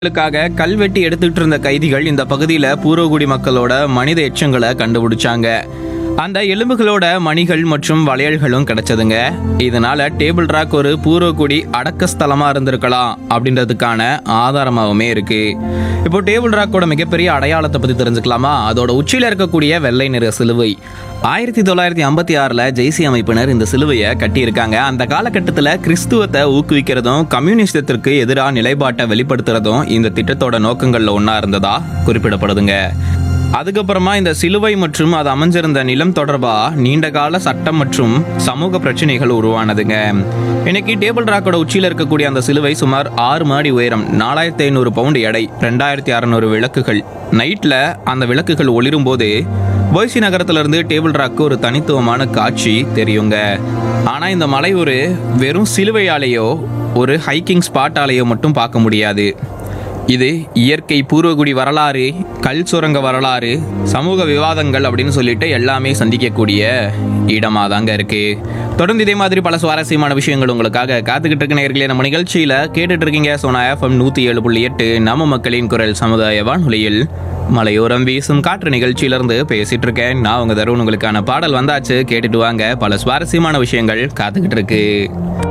களுக்காக கல்வெட்டி எடுத்துட்டு இருந்த கைதிகள் இந்த பகுதியில் பூர்வகுடி மக்களோட மனித எச்சங்களை கண்டுபிடிச்சாங்க அந்த எலும்புகளோட மணிகள் மற்றும் வளையல்களும் கிடைச்சதுங்க இதனால டேபிள் ராக் ஒரு பூர்வகுடி அடக்க ஸ்தலமா இருந்திருக்கலாம் அப்படின்றதுக்கான ஆதாரமாகவுமே இருக்கு இப்போ டேபிள் ராக்கோட மிகப்பெரிய அடையாளத்தை பத்தி தெரிஞ்சுக்கலாமா அதோட உச்சியில இருக்கக்கூடிய வெள்ளை நிற சிலுவை ஆயிரத்தி தொள்ளாயிரத்தி ஐம்பத்தி ஆறில் ஜெய்சி அமைப்பினர் இந்த சிலுவையை கட்டியிருக்காங்க அந்த காலகட்டத்தில் கிறிஸ்துவத்தை ஊக்குவிக்கிறதும் கம்யூனிஸ்டத்திற்கு எதிராக நிலைப்பாட்டை வெளிப்படுத்துறதும் இந்த திட்டத்தோட நோக்கங்களில் ஒன்றா இருந்ததா குறிப்பிடப்படுதுங்க அதுக்கப்புறமா இந்த சிலுவை மற்றும் அது அமைஞ்சிருந்த நிலம் தொடர்பா நீண்ட கால சட்டம் மற்றும் சமூக பிரச்சனைகள் உருவானதுங்க இன்னைக்கு டேபிள் ராக்கோட உச்சியில் இருக்கக்கூடிய அந்த சிலுவை சுமார் ஆறு மாடி உயரம் நாலாயிரத்தி ஐநூறு பவுண்டு எடை ரெண்டாயிரத்தி அறநூறு விளக்குகள் நைட்ல அந்த விளக்குகள் ஒளிரும் போது போய்சி நகரத்திலிருந்து டேபிள் ராக்கு ஒரு தனித்துவமான காட்சி தெரியுங்க ஆனா இந்த மலை ஒரு வெறும் சிலுவையாலேயோ ஒரு ஹைக்கிங் ஸ்பாட்டாலேயோ மட்டும் பார்க்க முடியாது இது இயற்கை பூர்வகுடி வரலாறு கல் சுரங்க வரலாறு சமூக விவாதங்கள் அப்படின்னு சொல்லிட்டு எல்லாமே சந்திக்கக்கூடிய இடமா தாங்க இருக்கு தொடர்ந்து இதே மாதிரி பல சுவாரஸ்யமான விஷயங்கள் உங்களுக்காக காத்துக்கிட்டு இருக்க நேர்களே நம்ம நிகழ்ச்சியில கேட்டுட்டு இருக்கீங்க சோனா எஃப்எம் நூத்தி ஏழு புள்ளி எட்டு நம்ம மக்களின் குரல் சமுதாய வானொலியில் மலையோரம் வீசும் காற்று நிகழ்ச்சியிலிருந்து பேசிட்டு இருக்கேன் நான் உங்க தருண் உங்களுக்கான பாடல் வந்தாச்சு கேட்டுட்டு வாங்க பல சுவாரஸ்யமான விஷயங்கள் காத்துக்கிட்டு இருக்கு